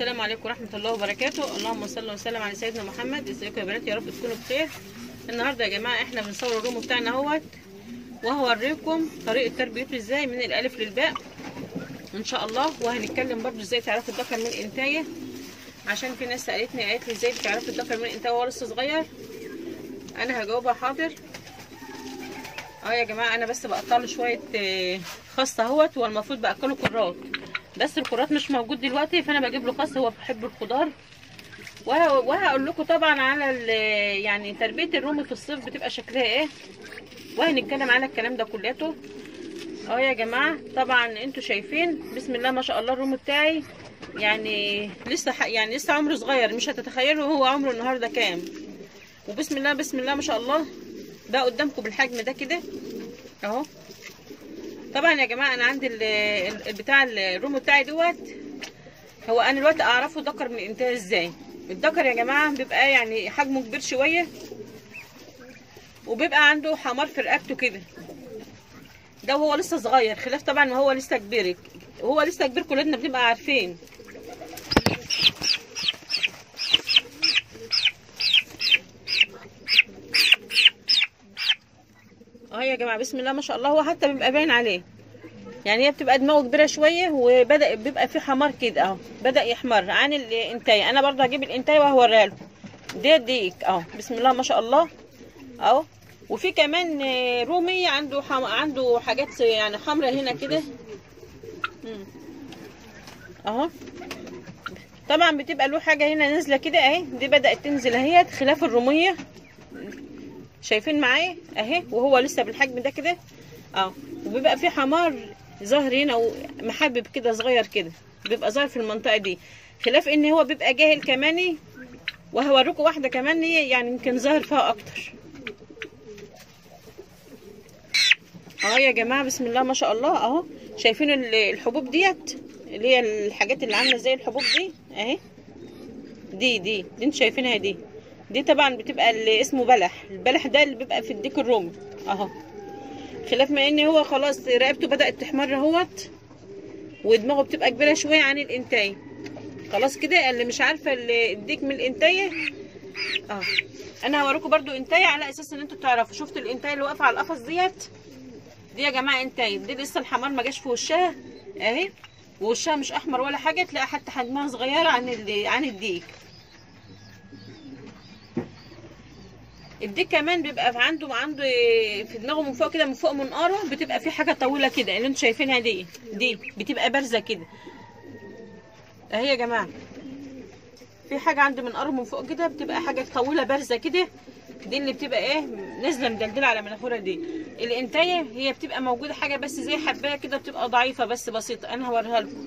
السلام عليكم ورحمة الله وبركاته اللهم صل وسلم على سيدنا محمد ازيكم يا بنات يا رب تكونوا بخير النهارده يا جماعة احنا بنصور الروم بتاعنا اهوت وهوريكم طريقة تربيته ازاي من الالف للباء ان شاء الله وهنتكلم برضو ازاي تعرفوا الذكر من الانتايه عشان في ناس سالتني قالت لي ازاي بتعرفي الذكر من الانتايه وهو لسه صغير انا هجاوبها حاضر اه يا جماعه انا بس بقطع له شويه آه، خس اهوت هو المفروض باكله كرات بس الكرات مش موجود دلوقتي فانا بجيب له خس هو بيحب الخضار وه- وهقول لكم طبعا على ال- يعني تربيه الرومي في الصيف بتبقى شكلها ايه وهنتكلم على الكلام ده كلياته اه يا جماعه طبعا انتوا شايفين بسم الله ما شاء الله الروم بتاعي يعني لسه ح... يعني لسه عمره صغير مش هتتخيلوا هو عمره النهارده كام وبسم الله بسم الله ما شاء الله ده قدامكم بالحجم ده كده اهو طبعا يا جماعه انا عندي ال- ال- البتاع الروم بتاعي دوت هو انا دلوقتي اعرفه ذكر من الانتاج ازاي الذكر يا جماعه بيبقى يعني حجمه كبير شويه وبيبقى عنده حمار في رقبته كده ده وهو لسه صغير خلاف طبعا ما هو لسه كبير وهو لسه كبير كلنا بنبقى عارفين اه يا جماعه بسم الله ما شاء الله هو حتى بيبقى باين عليه يعني هي بتبقى دماغه كبيره شويه وبدا بيبقى في حمار كده اهو بدا يحمر عن الانتايه انا برضه هجيب الانتايه وهوريها لكم ده ديك اهو بسم الله ما شاء الله اهو وفي كمان آه، رومي عنده حم... عنده حاجات يعني حمراء هنا كده مم. اهو طبعا بتبقى له حاجه هنا نازله كده اهي دي بدات تنزل اهي خلاف الروميه شايفين معايا اهي وهو لسه بالحجم ده كده اه وبيبقى في حمار ظاهر هنا ومحبب كده صغير كده بيبقى ظاهر في المنطقه دي خلاف ان هو بيبقى جاهل كمان وهوريكم واحده كمان هي يعني يمكن ظاهر فيها اكتر اه يا جماعه بسم الله ما شاء الله اهو شايفين ال- الحبوب ديت اللي هي الحاجات اللي عامله زي الحبوب دي اهي دي دي دي انتوا شايفينها دي دي طبعا بتبقى اللي اسمه بلح البلح ده اللي بيبقى في الديك الرومي اهو خلاف ما ان هو خلاص رقبته بدات تحمر اهوت ودماغه بتبقى كبيره شويه عن الانتايه خلاص كده اللي مش عارفه اللي الديك من الانتايه اه انا هوريكم برضو انتايه على اساس ان انتوا تعرفوا شفتوا الانتايه اللي واقفه على القفص ديت دي يا جماعه انتايه دي لسه الحمار ما جاش في وشها اهي ووشها مش احمر ولا حاجه تلاقي حتى حجمها صغيره عن ال- عن الديك الديك كمان بيبقى في عنده عنده في دماغه من فوق كده من فوق منقاره بتبقى في حاجه طويله كده اللي انتوا شايفينها دي دي بتبقى بارزه كده اهي يا جماعه في حاجه عنده منقاره من فوق كده بتبقى حاجه طويله بارزه كده دي اللي بتبقى ايه نازله مدلدله على مناخيرها دي الانتايه هي بتبقى موجوده حاجه بس زي حبايه كده بتبقى ضعيفه بس بسيطه انا هوريها لكم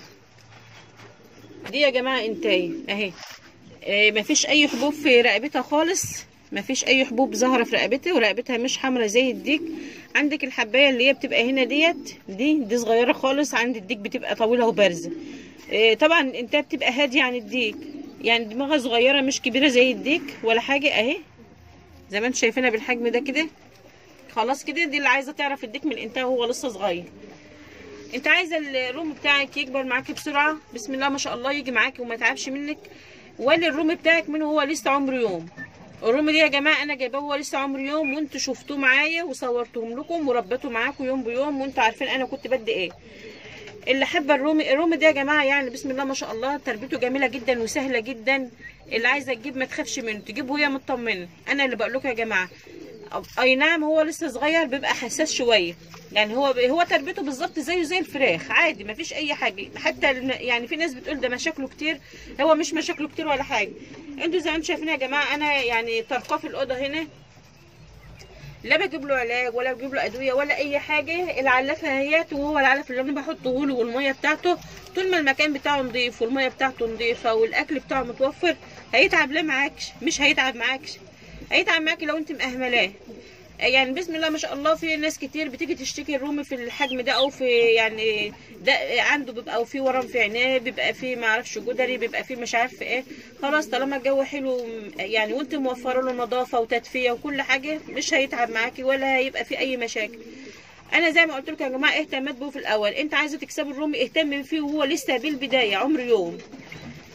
دي يا جماعه انتايه اهي آه، مفيش اي حبوب في رقبتها خالص مفيش اي حبوب ظاهره في رقبتها ورقبتها مش حمرا زي الديك عندك الحبايه اللي هي بتبقى هنا ديت دي دي صغيره خالص عند الديك بتبقى طويله وبارزه آه، طبعا انت بتبقى هاديه عن الديك يعني دماغها صغيره مش كبيره زي الديك ولا حاجه اهي زي ما انتم شايفينها بالحجم ده كده خلاص كده دي اللي عايزه تعرف الديك من الانتاج وهو لسه صغير انت عايزه الروم بتاعك يكبر معاكي بسرعه بسم الله ما شاء الله يجي معاكي وما يتعبش منك ولا الروم بتاعك من هو لسه عمره يوم الروم دي يا جماعه انا جايباه هو لسه عمره يوم وانتوا شفتوه معايا وصورتهم لكم وربيته معاكم يوم بيوم وانتوا عارفين انا كنت بدي ايه اللي حابه الرومي الرومي ده يا جماعه يعني بسم الله ما شاء الله تربيته جميله جدا وسهله جدا اللي عايزه تجيب ما تخافش منه تجيبه وهي مطمنه انا اللي بقول لكم يا جماعه اي نعم هو لسه صغير بيبقى حساس شويه يعني هو هو تربيته بالظبط زيه زي الفراخ عادي ما فيش اي حاجه حتى ال- يعني في ناس بتقول ده مشاكله كتير هو مش مشاكله كتير ولا حاجه انتوا زي ما انتوا شايفين يا جماعه انا يعني طرقاه في الاوضه هنا لا بجيب له علاج ولا بجيب له ادويه ولا اي حاجه العلافه اهيت وهو العلف اللي انا بحطه له والميه بتاعته طول ما المكان بتاعه نضيف والميه بتاعته نضيفه والاكل بتاعه متوفر هيتعب ليه معاكش مش هيتعب معاكش هيتعب معاكي لو انت مأهملاه يعني بسم الله ما شاء الله في ناس كتير بتيجي تشتكي الرومي في الحجم ده او في يعني ده عنده بيبقى او في ورم في عينيه بيبقى في ما اعرفش جدري بيبقى في مش عارف ايه خلاص طالما الجو حلو يعني وانت موفره له نظافه وتدفئه وكل حاجه مش هيتعب معاكي ولا هيبقى في اي مشاكل انا زي ما قلت لكم يا جماعه اهتمت بيه في الاول انت عايزه تكسبي الرومي اهتمي فيه وهو لسه بالبدايه عمر يوم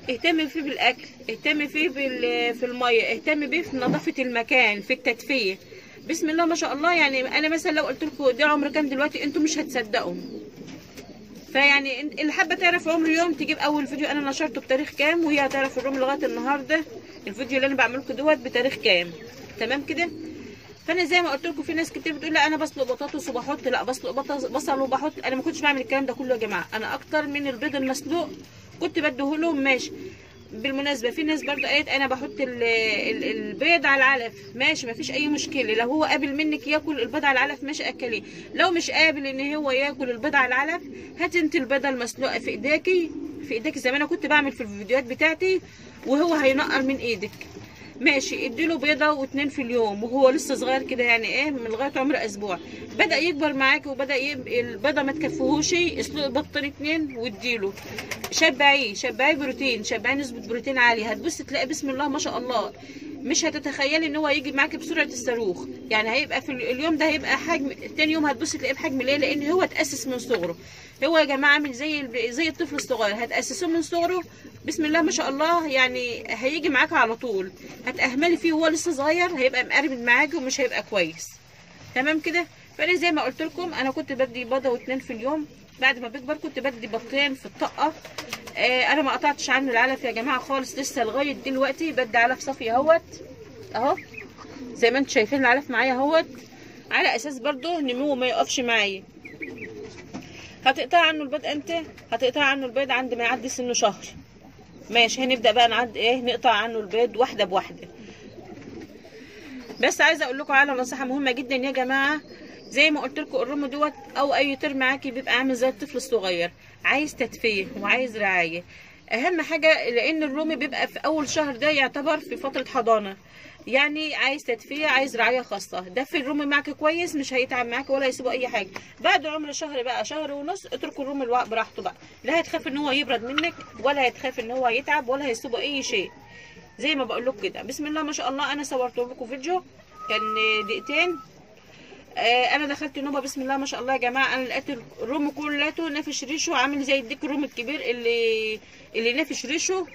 اهتم فيه بالاكل اهتم فيه بال- في الميه اهتم بيه في نظافه المكان في التدفئه بسم الله ما شاء الله يعني انا مثلا لو قلت لكم ده عمر كام دلوقتي انتم مش هتصدقوا فيعني إن- اللي حابه تعرف عمر يوم تجيب اول فيديو انا نشرته بتاريخ كام وهي هتعرف الروم لغايه النهارده الفيديو اللي انا بعمله لكم دوت بتاريخ كام تمام كده فانا زي ما قلت لكم في ناس كتير بتقول لا انا بسلق بطاطس وبحط لا بسلق بطاطس بصل وبحط انا ما كنتش بعمل الكلام ده كله يا جماعه انا اكتر من البيض المسلوق كنت بديهولهم ماشي بالمناسبه في ناس برضه قالت انا بحط ال ال البيض على العلف ماشي ما فيش اي مشكله لو هو قابل منك ياكل البيض على العلف ماشي اكليه لو مش قابل ان هو ياكل البيض على العلف هاتي انت البيضه المسلوقه في ايديكي في ايديكي زي ما انا كنت بعمل في الفيديوهات بتاعتي وهو هينقر من ايدك ماشي اديله بيضه واتنين في اليوم وهو لسه صغير كده يعني ايه من لغايه عمر اسبوع بدا يكبر معاكي وبدا يب... البيضه ما تكفيهوش اسلق بيضتين اتنين واديله شبعيه شبعيه بروتين شبعيه نسبه بروتين عاليه هتبص تلاقي بسم الله ما شاء الله مش هتتخيلي ان هو يجي معاكي بسرعه الصاروخ يعني هيبقى في اليوم ده هيبقى حجم تاني يوم هتبص تلاقيه بحجم ليه لان هو اتاسس من صغره هو يا جماعه عامل زي ال- زي الطفل الصغير هتاسسوه من صغره بسم الله ما شاء الله يعني هيجي معاك على طول هتأهملي فيه وهو لسه صغير هيبقى مقرب معاكي ومش هيبقى كويس تمام كده فانا زي ما قلت لكم انا كنت بدي بيضه واتنين في اليوم بعد ما بيكبر كنت بدي بيضتين في الطاقه آه انا ما قطعتش عنه العلف يا جماعه خالص لسه لغايه دلوقتي بدي علف صافي اهوت اهو زي ما انتم شايفين العلف معايا اهوت على اساس برضو نموه ما يقفش معايا هتقطع عنه البيض امتى هتقطع عنه البيض عند ما يعدي سنه شهر ماشي هنبدا بقى نعد ايه نقطع عنه البيض واحده بواحده بس عايزه اقول لكم على نصيحه مهمه جدا يا جماعه زي ما قلت لكم الرم دوت او اي طير معاكي بيبقى عامل زي الطفل الصغير عايز تدفئه وعايز رعايه اهم حاجه لان الرومي بيبقى في اول شهر ده يعتبر في فتره حضانه يعني عايز تدفئه عايز رعايه خاصه ده في الرومي معاك كويس مش هيتعب معاك ولا يسيبه اي حاجه بعد عمر شهر بقى شهر ونص اتركوا الرومي الوا- براحته بقى لا هتخاف ان هو يبرد منك ولا هتخاف ان هو يتعب ولا هيسيبه اي شيء زي ما بقول لكم كده بسم الله ما شاء الله انا صورت لكم فيديو كان دقيقتين آه انا دخلت نوبه بسم الله ما شاء الله يا جماعه انا لقيت الروم كلته نافش ريشه عامل زي الديك الروم الكبير اللي اللي نافش ريشه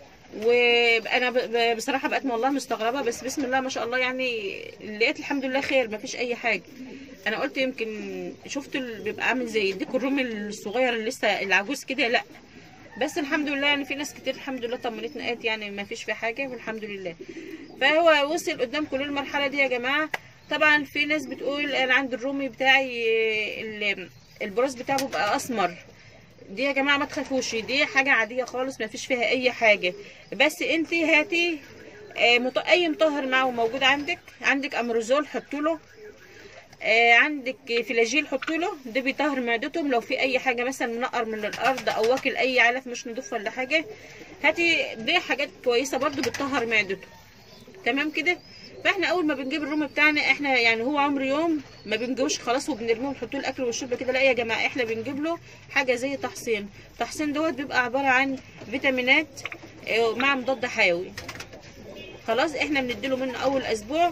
وانا ب- ب- بصراحه بقيت والله مستغربه بس بسم الله ما شاء الله يعني لقيت الحمد لله خير ما فيش اي حاجه انا قلت يمكن شفت ال- بيبقى عامل زي الديك الرومي الصغير اللي لسه العجوز كده لا بس الحمد لله يعني في ناس كتير الحمد لله طمنتنا قالت يعني ما فيش فيه حاجه والحمد لله فهو وصل قدامكم للمرحله دي يا جماعه طبعا في ناس بتقول انا عند الرومي بتاعي ال- البراز بتاعه بيبقى اسمر دي يا جماعه ما تخافوش دي حاجه عاديه خالص ما فيش فيها اي حاجه بس انت هاتي آه، مط- اي مطهر معه موجود عندك عندك امروزول حطوا له آه، عندك فلاجيل حطوا له ده بيطهر معدتهم لو في اي حاجه مثلا منقر من الارض او واكل اي علف مش نضيف ولا حاجه هاتي دي حاجات كويسه برضو بتطهر معدته تمام كده فاحنا اول ما بنجيب الرومي بتاعنا احنا يعني هو عمر يوم ما بنجيبوش خلاص وبنرميه ونحطوه الاكل والشرب كده لا يا جماعه احنا بنجيب له حاجه زي تحصين تحصين دوت بيبقى عباره عن فيتامينات آه، مع مضاد حيوي خلاص احنا بنديله منه اول اسبوع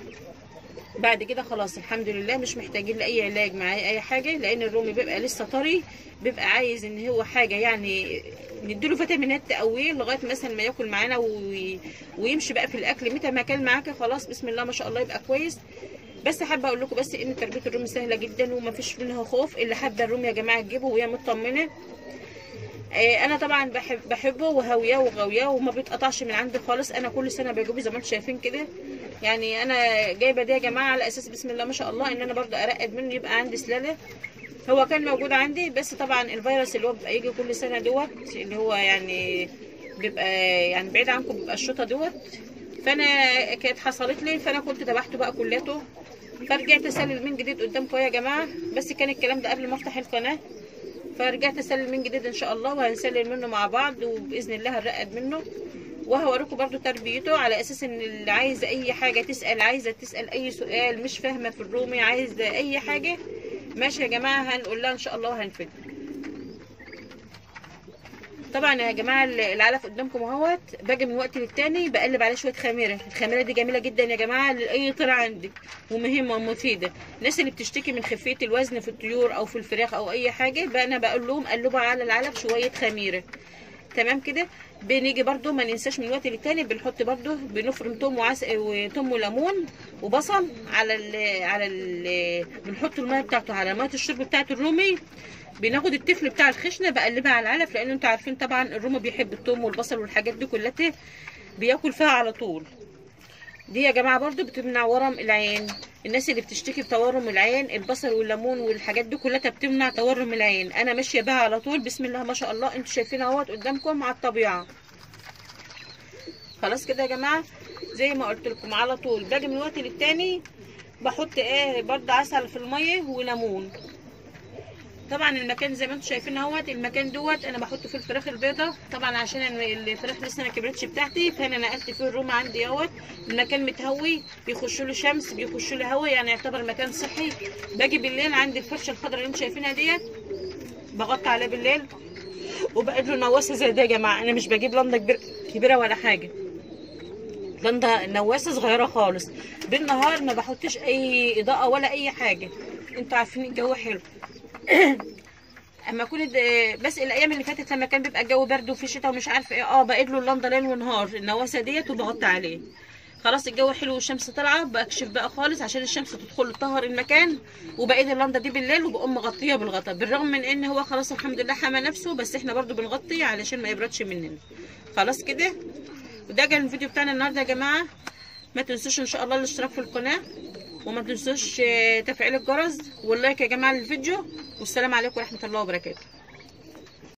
بعد كده خلاص الحمد لله مش محتاجين لاي علاج مع اي حاجه لان الرومي بيبقى لسه طري بيبقى عايز ان هو حاجه يعني نديله فيتامينات تقويه لغايه مثلا ما ياكل معانا وي- ويمشي بقى في الاكل متى ما كان معاك خلاص بسم الله ما شاء الله يبقى كويس بس حابه اقول لكم بس ان تربيه الرومي سهله جدا وما فيش منها خوف اللي حابه الرومي يا جماعه تجيبه وهي مطمنه آه، انا طبعا بحب بحبه وهاوياه وغاوياه وما بيتقطعش من عندي خالص انا كل سنه بجيبه زي ما انتم شايفين كده يعني انا جايبه دي يا جماعه على اساس بسم الله ما شاء الله ان انا برضه ارقد منه يبقى عندي سلاله هو كان موجود عندي بس طبعا الفيروس اللي هو بيبقى يجي كل سنه دوت اللي هو يعني بيبقى يعني بعيد عنكم بيبقى الشوطه دوت فانا كانت حصلت لي فانا كنت ذبحته بقى كلته فرجعت اسلل من جديد قدامكم يا جماعه بس كان الكلام ده قبل ما افتح القناه فرجعت اسلل من جديد ان شاء الله وهنسلل منه مع بعض وباذن الله هنرقد منه وهوريكم برضو تربيته على اساس ان اللي عايزه اي حاجه تسال عايزه تسال اي سؤال مش فاهمه في الرومي عايزه اي حاجه ماشي يا جماعه هنقول لها ان شاء الله وهنفيدها طبعا يا جماعه العلف قدامكم اهوت باجي من وقت للتاني بقلب عليه شويه خميره الخميره دي جميله جدا يا جماعه لاي طلع عندك ومهمه ومفيده الناس اللي بتشتكي من خفيه الوزن في الطيور او في الفراخ او اي حاجه بقى انا بقول لهم قلبوا على العلف شويه خميره تمام كده بنيجي برده ما ننساش من وقت للتاني بنحط برده بنفرم توم وعسل وتوم وليمون وبصل على ال على ال بنحط الميه بتاعته على ميه الشرب بتاعت الرومي بناخد التفل بتاع الخشنه بقلبها على العلف لان انتوا عارفين طبعا الرومي بيحب التوم والبصل والحاجات دي كلها بياكل فيها على طول دي يا جماعه برضو بتمنع ورم العين الناس اللي بتشتكي بتورم العين البصل والليمون والحاجات دي كلها بتمنع تورم العين انا ماشيه بها على طول بسم الله ما شاء الله انتوا شايفين اهوت قدامكم على الطبيعه خلاص كده يا جماعه زي ما قلت لكم على طول باجي من وقت للتاني بحط ايه برضه عسل في الميه وليمون طبعا المكان زي ما انتم شايفين اهوت المكان دوت انا بحط فيه الفراخ البيضه طبعا عشان الفراخ لسه ما كبرتش بتاعتي فانا نقلت فيه الروم عندي اهوت المكان متهوي بيخش له شمس بيخش له هواء يعني يعتبر مكان صحي باجي بالليل عندي الفرشه الخضراء اللي انتم شايفينها ديت بغطي عليها بالليل وبقعد له نواسه زي ده يا جماعه انا مش بجيب لنده كبيره ولا حاجه لنده نواسه صغيره خالص بالنهار ما بحطش اي اضاءه ولا اي حاجه انتوا عارفين الجو حلو اما كنت بس الايام اللي فاتت لما كان بيبقى الجو برد وفي شتاء ومش عارفه ايه اه بقيت له اللنده ليل ونهار النواسه ديت وبغطي عليه خلاص الجو حلو والشمس طالعه بكشف بقى خالص عشان الشمس تدخل تطهر المكان وبقيت اللنده دي بالليل وبقوم مغطيه بالغطا بالرغم من ان هو خلاص الحمد لله حمى نفسه بس احنا برضو بنغطي علشان ما يبردش مننا خلاص كده وده كان الفيديو بتاعنا النهارده يا جماعه ما تنسوش ان شاء الله الاشتراك في القناه وما تنسوش تفعيل الجرس واللايك يا جماعه للفيديو والسلام عليكم ورحمه الله وبركاته